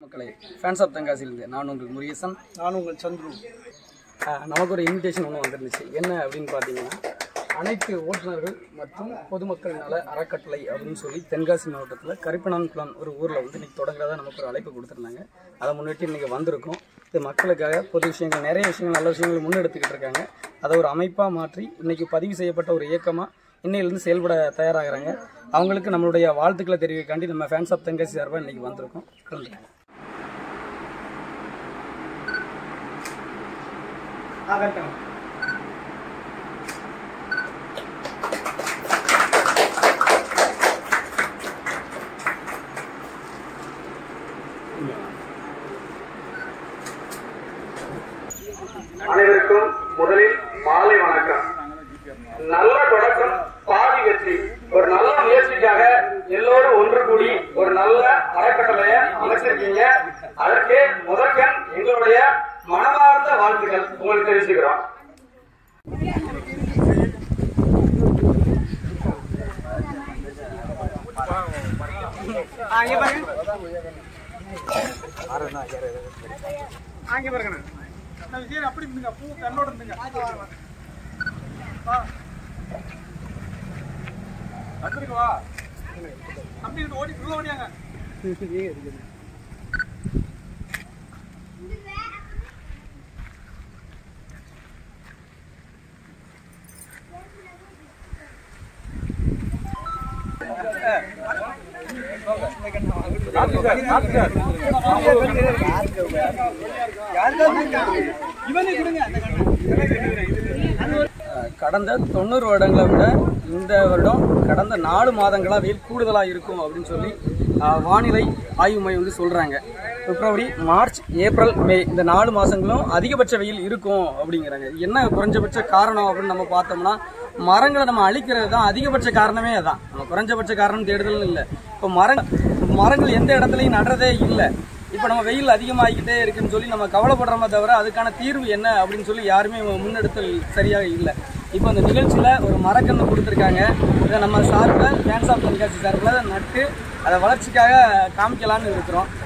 மக்களை fans of தென்காசியிலிருந்து நான் உங்கள் முருகேசன் நான் உங்கள் சந்துரு ஆஹ் நமக்கு ஒரு இன்விடேஷன் ஒன்று வந்துருந்துச்சு என்ன அப்படின்னு பார்த்தீங்கன்னா அனைத்து ஓட்டுநர்கள் மற்றும் பொதுமக்கள் நல அறக்கட்டளை அப்படின்னு சொல்லி தென்காசி மாவட்டத்தில் கரிப்பனான்குளம் ஒரு ஊரில் வந்து இன்னைக்கு தொடங்குறதா நமக்கு ஒரு அழைப்பு கொடுத்துருந்தாங்க அதை முன்னிட்டு இன்னைக்கு வந்திருக்கோம் இது மக்களுக்காக பொது விஷயங்கள் நிறைய விஷயங்கள் நல்ல விஷயங்கள் முன்னெடுத்துக்கிட்டு இருக்காங்க அதை ஒரு அமைப்பாக மாற்றி இன்னைக்கு பதிவு செய்யப்பட்ட ஒரு இயக்கமாக இன்னையிலிருந்து செயல்பட தயாராகிறாங்க அவங்களுக்கு நம்மளுடைய வாழ்த்துக்களை தெரிவிக்காண்டி நம்ம ஃபேன்ஸ் ஆஃப் தென்காசி சார்பாக இன்னைக்கு வந்திருக்கோம் கலந்துருக்கோம் அனைவருக்கும் முதலில் மாலை வணக்கம் நல்ல தொடக்கம் பாதி வெற்றி ஒரு நல்ல முயற்சிக்காக எல்லோரும் ஒன்று கூடி ஒரு நல்ல அறக்கட்டளைய அமைச்சிருக்கீங்க அதற்கு முதற்கண் எங்களுடைய மனமார்ந்த வாழ்த்துக்கள் உங்களுக்கு தெரிவிச்சுக்கிறோம் அங்கே பாருங்கண்ணா நான் விஜய் அப்படி இருந்துங்க பூ கண்ணோட இருந்துங்க வா வந்துருக்கு வா அப்படி இங்கிட்டு ஓடி உள்ள ஓடியாங்க இவனே கொடுங்க அஹ் கடந்த தொண்ணூறு வருடங்களை விட இந்த வருடம் கடந்த நாலு மாதங்களா வெயில் கூடுதலாக இருக்கும் அப்படின்னு சொல்லி அஹ், வானிலை ஆய்வு மையம் வந்து சொல்றாங்க பிப்ரவரி மார்ச் ஏப்ரல் மே இந்த நாலு மாசங்களும் அதிகபட்ச வெயில் இருக்கும் அப்படிங்கிறாங்க என்ன குறைஞ்சபட்ச காரணம் அப்படின்னு நம்ம பார்த்தோம்னா மரங்களை நம்ம அழிக்கிறது தான் அதிகபட்ச காரணமே அதான் நம்ம குறைஞ்சபட்ச காரணம் தேடுதல் இல்லை இப்போ மரங்கள் மரங்கள் எந்த இடத்துலையும் நடுறதே இல்லை இப்போ நம்ம வெயில் அதிகமாகிக்கிட்டே இருக்குன்னு சொல்லி நம்ம கவலைப்படுறோமே தவிர அதுக்கான தீர்வு என்ன அப்படின்னு சொல்லி யாருமே முன்னெடுத்தல் சரியாக இல்லை இப்போ அந்த நிகழ்ச்சியில் ஒரு மரக்கன்று கொடுத்துருக்காங்க இதை நம்ம சார்பில் ஃபேன்ஸ் ஆஃப் தென்காசி சார்பில் நட்டு அதை வளர்ச்சிக்காக காமிக்கலான்னு இருக்கிறோம்